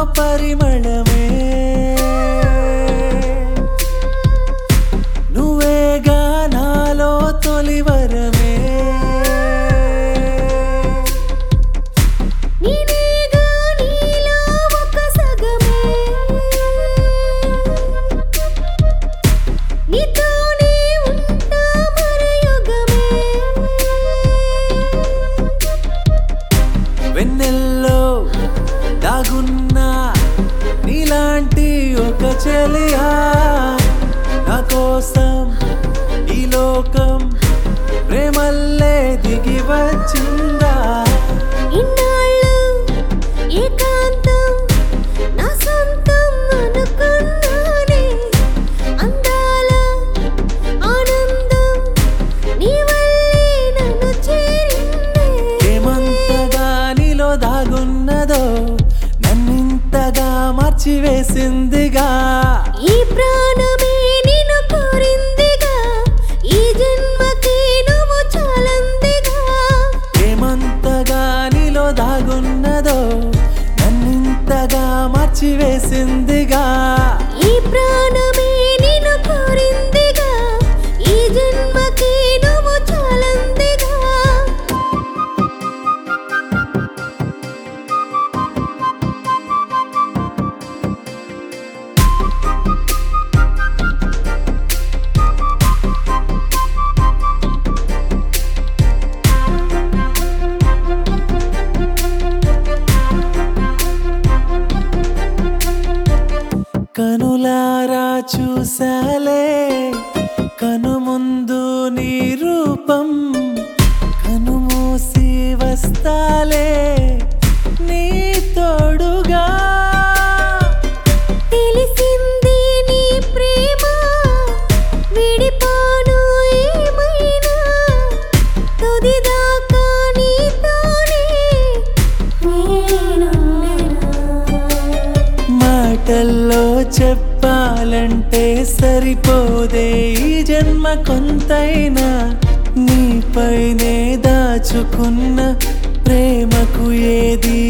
పరిమళమే నువ్వేగా నాలో తొలివరమే నేనేగా నీలో ఒక సగమే నీతోనే ఉంటా మరయుగమే వెన్నెల్లో దాగున్నా నీలాంటి ఒక చెలియా నా కోసం ఈ లోకం ప్రేమల్లే దిగి వచ్చిందా ఇన్నాళ్ళు ఏకాంతం నా సొంతం అనుకున్నానే అందాల ఆనందం నీ వల్లే నన్ను చేరిందే ఏమంతగా నీలో దాగున్నదో నన్నింతగా మార్చివేసిందిగా ఈ ప్రాణమే నిన్ను కోరిందిగా ఈ జన్మకి నువ్వు చాలందిగా ఏమంతగా నీలో దాగున్నదో నన్నింతగా మార్చివేసిందిగా ఈ ప్రాణమే నిన్ను కోరిందిగా ఈ జన్మకి నువ్వు చాలందిగా కనులారా చూసాలే కను ముందు నీ రూపం కను మూసి వస్తాలే నీ తోడుగా తెలిసింది నీ ప్రేమ విడిపోను ఏమైనా తుదిదాకా నీతోనే నేనుండెనా. మాటల్లో చెప్పాలంటే సరిపోదే ఈ జన్మ కొంతైనా నీపైనే దాచుకున్న ప్రేమకు ఏది